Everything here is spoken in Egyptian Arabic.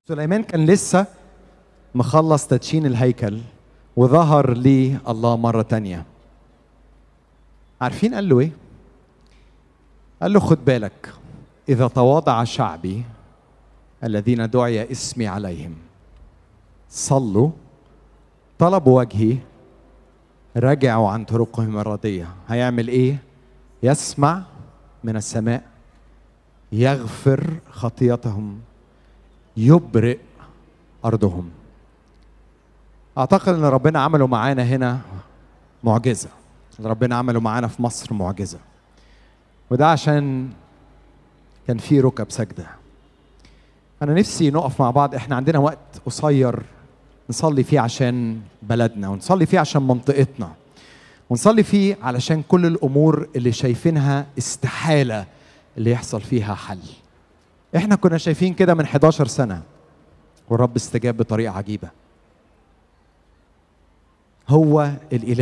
سليمان كان لسه مخلص تدشين الهيكل وظهر لي الله مرة تانية عارفين قال له ايه؟ قال له خد بالك إذا تواضع شعبي الذين دعي اسمي عليهم صلوا طلبوا وجهي رجعوا عن طرقهم الردية هيعمل ايه؟ يسمع من السماء يغفر خطيتهم يبرئ أرضهم أعتقد أن ربنا عمله معانا هنا معجزة ربنا عمله معانا في مصر معجزة وده عشان كان في ركب سجدة أنا نفسي نقف مع بعض إحنا عندنا وقت قصير نصلي فيه عشان بلدنا ونصلي فيه عشان منطقتنا ونصلي فيه علشان كل الأمور اللي شايفينها استحالة اللي يحصل فيها حل احنا كنا شايفين كده من 11 سنة والرب استجاب بطريقة عجيبة هو الإله